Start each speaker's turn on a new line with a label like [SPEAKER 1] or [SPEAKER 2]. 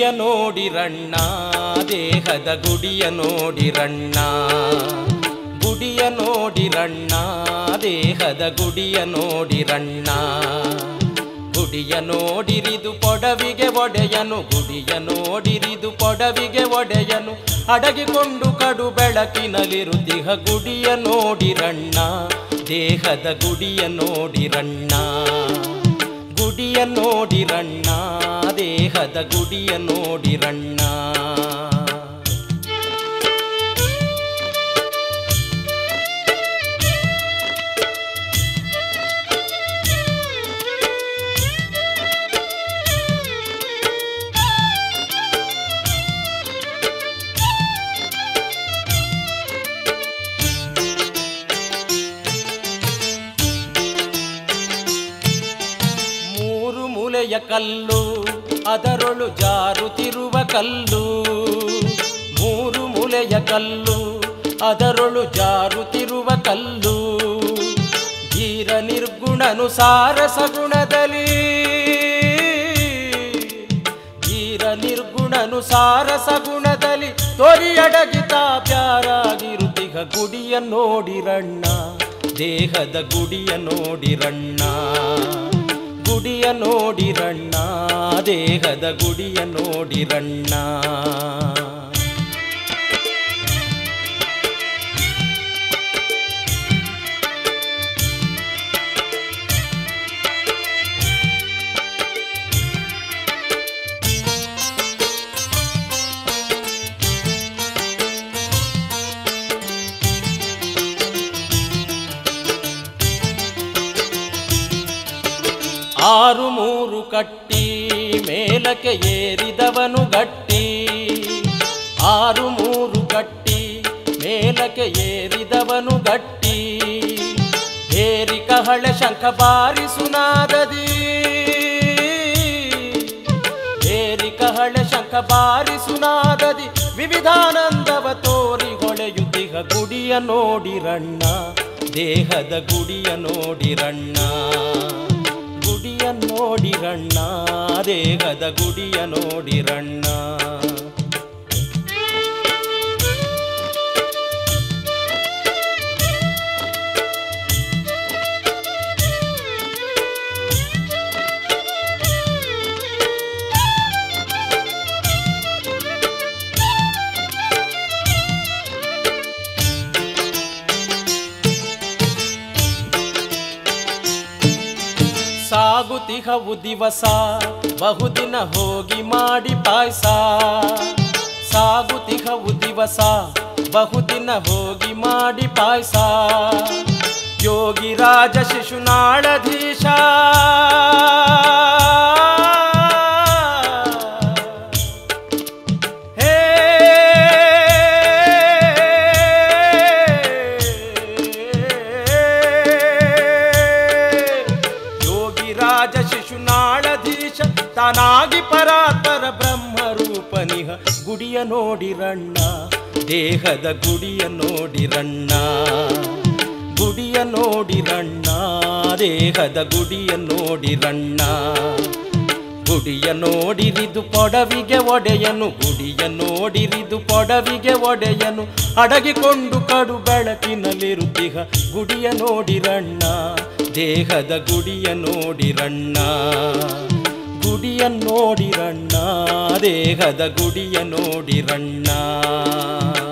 [SPEAKER 1] ನೋಡಿರಣ್ಣ ದೇಹದ ಗುಡಿಯ ನೋಡಿರಣ್ಣ ಗುಡಿಯ ನೋಡಿರಣ್ಣ ದೇಹದ ಗುಡಿಯ ನೋಡಿರಣ್ಣ ಗುಡಿಯ ನೋಡಿರಿದು ಪೊಡವಿಗೆ ಒಡೆಯನು ಗುಡಿಯ ನೋಡಿರಿದು ಪೊಡವಿಗೆ ಒಡೆಯನು ಅಡಗಿಕೊಂಡು ಕಡು ಬೆಳಕಿನಲ್ಲಿರುತ್ತಿಹ ಗುಡಿಯ ನೋಡಿರಣ್ಣ ದೇಹದ ಗುಡಿಯ ನೋಡಿರಣ್ಣ ಗುಡಿಯ ನೋಡಿರಣ್ಣ ದೇಹದ ಗುಡಿಯ ನೋಡಿರಣ್ಣ ಮೂರು ಮೂಲೆಯ ಕಲ್ಲು ಅದರೊಳು ಜಾರುತ್ತಿರುವ ಕಲ್ಲು ಮೂರು ಮೂಲೆಯ ಕಲ್ಲು ಅದರೊಳು ಜಾರುತ್ತಿರುವ ಕಲ್ಲು ಧೀರ ನಿರ್ಗುಣನುಸಾರ ಸಗುಣದಲ್ಲಿ ಧೀರ ನಿರ್ಗುಣನುಸಾರ ಸಗುಣದಲ್ಲಿ ತೊರಿಯಡಗಿತ ಪ್ಯಾರಾಗಿರುತ್ತಿಗ ಗುಡಿಯ ನೋಡಿರಣ್ಣ ದೇಹದ ಗುಡಿಯ ನೋಡಿರಣ್ಣ ಗುಡಿಯ ನೋಡಿರಣ್ಣ ದೇಹದ ಗುಡಿಯ ನೋಡಿರಣ್ಣ ಆರು ಮೂರು ಕಟ್ಟಿ ಮೇಲಕ್ಕೆ ಏರಿದವನು ಗಟ್ಟಿ ಆರು ಮೂರು ಕಟ್ಟಿ ಮೇಲಕ್ಕೆ ಏರಿದವನು ಗಟ್ಟಿ ಏರಿ ಕಹಳೆ ಶಂಖ ಬಾರಿಸುನಾದದಿ ಏರಿ ಕಹಳೆ ಶಂಖ ಬಾರಿಸುನಾದದಿ ವಿವಿಧಾನಂದವ ತೋರಿ ಹೊಳೆಯುತ್ತಿಗ ಗುಡಿಯ ನೋಡಿರಣ್ಣ ದೇಹದ ಗುಡಿಯ ನೋಡಿರಣ್ಣ ಗುಡಿಯ ನೋಡಿರಣ್ಣ ದೇಹದ ಗುಡಿಯ ನೋಡಿರಣ್ಣ ಸಾಗುತಿಹವು ದಿವಸ ಬಹುದಿನ ಹೋಗಿ ಮಾಡಿ ಪಾಯಸ ಸಾಗುತಿಹವು ದಿವಸ ಬಹುದಿನ ಹೋಗಿ ಮಾಡಿ ಪಾಯಸ ಯೋಗಿ ರಾಜ ಶಿಶುನಾಳಧೀಶ ಹೇ ಯೋಗಿ ರಾಜ ಶಿಶುನಾಳಧೀಶ ತಾನಾಗಿ ಪರಾತ್ಪರ ಬ್ರಹ್ಮರೂಪನಿಹ ಗುಡಿಯ ನೋಡಿರಣ್ಣ ದೇಹದ ಗುಡಿಯ ನೋಡಿರಣ್ಣ ಗುಡಿಯ ನೋಡಿರಣ್ಣ ದೇಹದ ಗುಡಿಯ ನೋಡಿರಣ್ಣ ಗುಡಿಯ ನೋಡಿರಿದು ಪೊಡವಿಗೆ ಒಡೆಯನು ಗುಡಿಯ ನೋಡಿರಿದು ಪೊಡವಿಗೆ ಒಡೆಯನು ಅಡಗಿಕೊಂಡು ಕಡು ಬೆಳಕಿನಲ್ಲಿರುತ್ತಿಹ ಗುಡಿಯ ನೋಡಿರಣ್ಣ ದೇಹದ ಗುಡಿಯ ನೋಡಿರಣ್ಣ ಗುಡಿಯ ನೋಡಿರಣ್ಣ ದೇಹದ ಗುಡಿಯ ನೋಡಿರಣ್ಣ